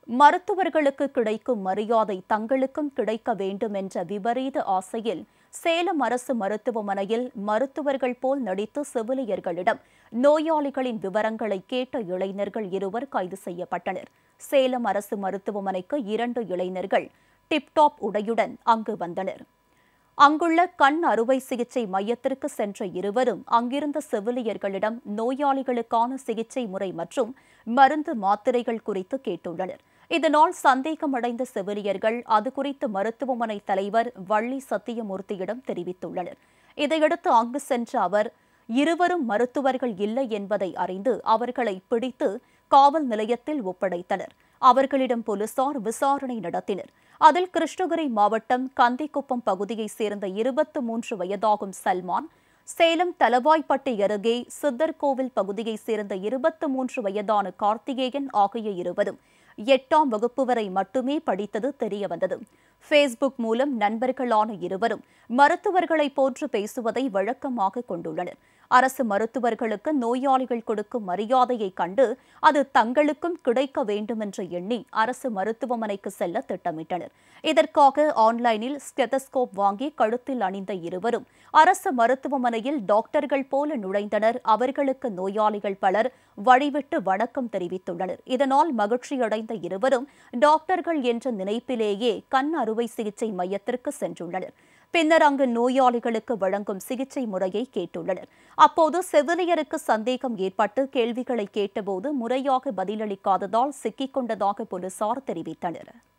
மருத்துவர்களுக்கு கிடைக்கும் மரியாதை தங்களுக்கும் கிடைக்க வேண்டும் என்ற விபரீத ஆசையில் சேலம் அரசு மருத்துவமனையில் மருத்துவர்கள் போல் நடித்து செவிலியர்களிடம் நோயாளிகளின் விவரங்களை கேட்ட இளைஞர்கள் இருவர் கைது செய்யப்பட்டனர் சேலம் அரசு மருத்துவமனைக்கு இரண்டு இளைஞர்கள் டிப்டாப் உடையுடன் அங்கு வந்தனர் அங்குள்ள கண் அறுவை சிகிச்சை மையத்திற்கு சென்ற இருவரும் அங்கிருந்த செவிலியர்களிடம் நோயாளிகளுக்கான சிகிச்சை முறை மற்றும் மருந்து மாத்திரைகள் குறித்து கேட்டுள்ளனர் இதனால் சந்தேகமடைந்த செவிலியர்கள் அது குறித்து மருத்துவமனை தலைவர் வள்ளி சத்தியமூர்த்தியிடம் தெரிவித்துள்ளனர் இதையடுத்து அங்கு சென்ற அவர் இருவரும் மருத்துவர்கள் இல்லை என்பதை அறிந்து அவர்களை பிடித்து காவல் நிலையத்தில் ஒப்படைத்தனர் அவர்களிடம் போலீசார் விசாரணை நடத்தினர் அதில் கிருஷ்ணகிரி மாவட்டம் கந்திக்குப்பம் பகுதியைச் சேர்ந்த இருபத்து மூன்று வயதாகும் சல்மான் சேலம் தலவாய்ப்பட்டி அருகே சித்தர் கோவில் பகுதியைச் சேர்ந்த இருபத்து மூன்று வயதான கார்த்திகேயன் ஆகிய இருவரும் எட்டாம் வகுப்பு வரை மட்டுமே படித்தது தெரியவந்தது ஃபேஸ்புக் மூலம் நண்பர்களான இருவரும் மருத்துவர்களை போன்று பேசுவதை வழக்கமாக கொண்டுள்ளனர் அரசு மருத்துவர்களுக்கு நோயாளிகள் கொடுக்கும் மரியாதையை கண்டு அது தங்களுக்கும் கிடைக்க வேண்டும் என்று எண்ணி அரசு மருத்துவமனைக்கு செல்ல திட்டமிட்டனர் இதற்காக ஆன்லைனில் ஸ்டெதஸ்கோப் வாங்கி கழுத்தில் அணிந்த இருவரும் அரசு மருத்துவமனையில் டாக்டர்கள் போல நுழைந்தனர் அவர்களுக்கு நோயாளிகள் பலர் வழிவிட்டு வணக்கம் தெரிவித்துள்ளனர் இதனால் மகிழ்ச்சியடைந்த இருவரும் டாக்டர்கள் என்ற நினைப்பிலேயே கண் அறுவை சிகிச்சை மையத்திற்கு சென்றுள்ளனர் பின்னர் அங்கு நோயாளிகளுக்கு வழங்கும் சிகிச்சை முறையை கேட்டுள்ளனர் அப்போது செவிலியருக்கு சந்தேகம் ஏற்பட்டு கேள்விகளை கேட்டபோது முறையாக பதிலளிக்காததால் சிக்கிக் கொண்டதாக போலீசார் தெரிவித்தனர்